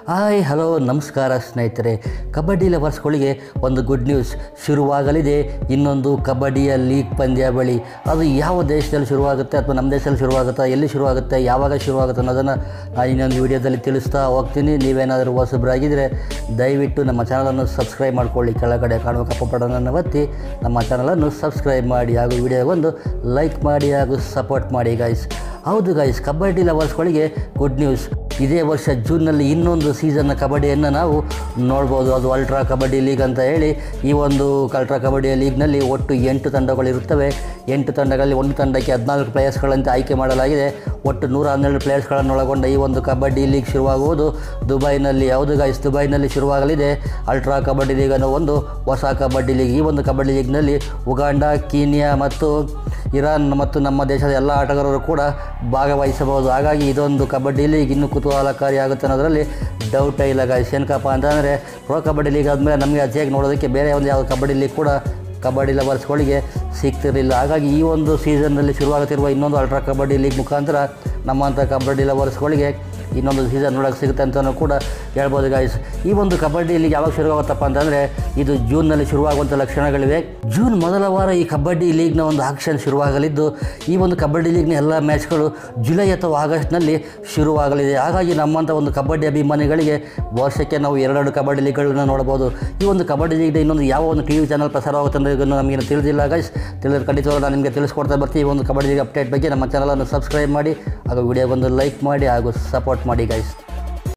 hi hello ನಮಸ್ಕಾರ ಸ್ನೇಹಿತರೆ ಕಬಡ್ಡಿ ಲವರ್ಸ್ಗಳಿಗೆ ಒಂದು ಗುಡ್ ನ್ಯೂಸ್ ಶುರುವಾಗಲಿದೆ ಇನ್ನೊಂದು ಕಬಡ್ಡಿಯ ಲೀಗ್ ಪಂದ್ಯಾವಳಿ ಅದು ಯಾವ ದೇಶದಲ್ಲಿ ಶುರುವಾಗುತ್ತೆ ಅಥವಾ ನಮ್ಮ ದೇಶದಲ್ಲಿ ಶುರುವಾಗುತ್ತಾ ಎಲ್ಲಿ ಶುರುವಾಗುತ್ತೆ ಯಾವಾಗ ಶುರುವಾಗುತ್ತೆ ಅನ್ನೋದನ್ನು ನಾನು ಇನ್ನೊಂದು ವಿಡಿಯೋದಲ್ಲಿ ತಿಳಿಸ್ತಾ ಹೋಗ್ತೀನಿ ನೀವೇನಾದರೂ ಹೊಸಬರಾಗಿದ್ದರೆ ದಯವಿಟ್ಟು ನಮ್ಮ ಚಾನಲನ್ನು ಸಬ್ಸ್ಕ್ರೈಬ್ ಮಾಡ್ಕೊಳ್ಳಿ ಕೆಳಗಡೆ ಕಾಣುವ ಕಪ್ಪ ಬಟನನ್ನು ಒತ್ತಿ ನಮ್ಮ ಚಾನಲನ್ನು ಸಬ್ಸ್ಕ್ರೈಬ್ ಮಾಡಿ ಹಾಗೂ ವಿಡಿಯೋಗೊಂದು ಲೈಕ್ ಮಾಡಿ ಹಾಗೂ ಸಪೋರ್ಟ್ ಮಾಡಿ ಗೈಸ್ ಹೌದು ಗೈಸ್ ಕಬಡ್ಡಿ ಲವರ್ಸ್ಗಳಿಗೆ ಗುಡ್ ನ್ಯೂಸ್ ಇದೇ ವರ್ಷ ಜೂನ್ನಲ್ಲಿ ಇನ್ನೊಂದು ಸೀಸನ್ನ ಕಬಡ್ಡಿಯನ್ನು ನಾವು ನೋಡ್ಬೋದು ಅದು ಅಲ್ಟ್ರಾ ಕಬಡ್ಡಿ ಲೀಗ್ ಅಂತ ಹೇಳಿ ಈ ಒಂದು ಅಲ್ಟ್ರಾ ಕಬಡ್ಡಿ ಲೀಗ್ನಲ್ಲಿ ಒಟ್ಟು ಎಂಟು ತಂಡಗಳಿರುತ್ತವೆ ಎಂಟು ತಂಡಗಳಲ್ಲಿ ಒಂದು ತಂಡಕ್ಕೆ ಹದಿನಾಲ್ಕು ಪ್ಲೇಯರ್ಸ್ಗಳಂತೆ ಆಯ್ಕೆ ಮಾಡಲಾಗಿದೆ ಒಟ್ಟು ನೂರ ಹನ್ನೆರಡು ಪ್ಲೇಯರ್ಸ್ಗಳನ್ನು ಒಳಗೊಂಡ ಈ ಒಂದು ಕಬಡ್ಡಿ ಲೀಗ್ ಶುರುವಾಗುವುದು ದುಬೈನಲ್ಲಿ ಯಾವುದು ಗೈಸ್ ದುಬೈನಲ್ಲಿ ಶುರುವಾಗಲಿದೆ ಅಲ್ಟ್ರಾ ಕಬಡ್ಡಿ ಲೀಗ್ ಅನ್ನೋ ಒಂದು ಹೊಸ ಕಬಡ್ಡಿ ಲೀಗ್ ಈ ಒಂದು ಕಬಡ್ಡಿ ಲೀಗ್ನಲ್ಲಿ ಉಗಾಂಡ ಕೀನ್ಯಾ ಮತ್ತು ಇರಾನ್ ಮತ್ತು ನಮ್ಮ ದೇಶದ ಎಲ್ಲ ಆಟಗಾರರು ಕೂಡ ಭಾಗವಹಿಸಬಹುದು ಹಾಗಾಗಿ ಇದೊಂದು ಕಬಡ್ಡಿ ಲೀಗ್ ಇನ್ನೂ ಕುತೂಹಲಕಾರಿಯಾಗುತ್ತೆ ಅನ್ನೋದರಲ್ಲಿ ಡೌಟೇ ಇಲ್ಲ ಗಾಯ್ಸ್ ಏನಕ್ಕಪ್ಪ ಅಂತಂದರೆ ಪ್ರೋ ಕಬಡ್ಡಿ ಲೀಗ್ ಆದಮೇಲೆ ನಮಗೆ ಅತಿಯಾಗಿ ನೋಡೋದಕ್ಕೆ ಬೇರೆ ಒಂದು ಯಾವ ಕಬಡ್ಡಿ ಲೀಗ್ ಕೂಡ ಕಬಡ್ಡಿ ಲವರ್ಸ್ಗಳಿಗೆ ಸಿಗ್ತಿರಲಿಲ್ಲ ಹಾಗಾಗಿ ಈ ಒಂದು ಸೀಸನ್ನಲ್ಲಿ ಶುರುವಾಗುತ್ತಿರುವ ಇನ್ನೊಂದು ಅಲ್ಟ್ರಾ ಕಬಡ್ಡಿ ಲೀಗ್ ಮುಖಾಂತರ ನಮ್ಮಂಥ ಕಬಡ್ಡಿ ಲವರ್ಸ್ಗಳಿಗೆ ಇನ್ನೊಂದು ಸೀಸನ್ ನೋಡೋಕ್ಕೆ ಸಿಗುತ್ತೆ ಅಂತಲೂ ಕೂಡ ಹೇಳ್ಬೋದು ಗಾಯ್ಸ್ ಈ ಒಂದು ಕಬಡ್ಡಿ ಲೀಗ್ ಯಾವಾಗ ಶುರುವಾಗುತ್ತಪ್ಪ ಅಂತಂದರೆ ಇದು ಜೂನ್ನಲ್ಲಿ ಶುರುವಾಗುವಂಥ ಲಕ್ಷಣಗಳಿವೆ ಜೂನ್ ಮೊದಲ ವಾರ ಈ ಕಬಡ್ಡಿ ಲೀಗ್ನ ಒಂದು ಆಕ್ಷನ್ ಶುರುವಾಗಲಿದ್ದು ಈ ಒಂದು ಕಬಡ್ಡಿ ಲೀಗ್ನ ಎಲ್ಲ ಮ್ಯಾಚ್ಗಳು ಜುಲೈ ಅಥವಾ ಆಗಸ್ಟ್ನಲ್ಲಿ ಶುರುವಾಗಲಿದೆ ಹಾಗಾಗಿ ನಮ್ಮಂಥ ಒಂದು ಕಬಡ್ಡಿ ಅಭಿಮಾನಿಗಳಿಗೆ ವರ್ಷಕ್ಕೆ ನಾವು ಎರಡೆರಡು ಕಬಡ್ಡಿ ಲೀಗ್ಗಳನ್ನ ನೋಡ್ಬೋದು ಈ ಒಂದು ಕಬಡ್ಡಿ ಲೀಗ್ನ ಇನ್ನೊಂದು ಯಾವ ಒಂದು ಟಿ ವಿ ಚಾನಲ್ ಪ್ರಸಾರವಾಗುತ್ತೆ ಅನ್ನೋದನ್ನು ನಮಗೆ ತಿಳಿದಿಲ್ಲ ಗೈಸ್ ತಿಳಿದ್ರೆ ಖಂಡಿತವಾಗ್ಲೂ ನಾನು ನಿಮಗೆ ತಿಳಿಸ್ಕೊಡ್ತಾ ಬರ್ತೀವಿ ಈ ಒಂದು ಕಬಡ್ಡಿ ಲೀಗ್ ಅಪ್ಡೇಟ್ ಬಗ್ಗೆ ನಮ್ಮ ಚಾನಲನ್ನು ಸಬ್ಸ್ಕ್ರೈಬ್ ಮಾಡಿ ಹಾಗೂ ವಿಡಿಯೋಗೊಂದು ಲೈಕ್ ಮಾಡಿ ಹಾಗೂ ಸಪೋರ್ಟ್ ಮಾಡಿ ಗೈಸ್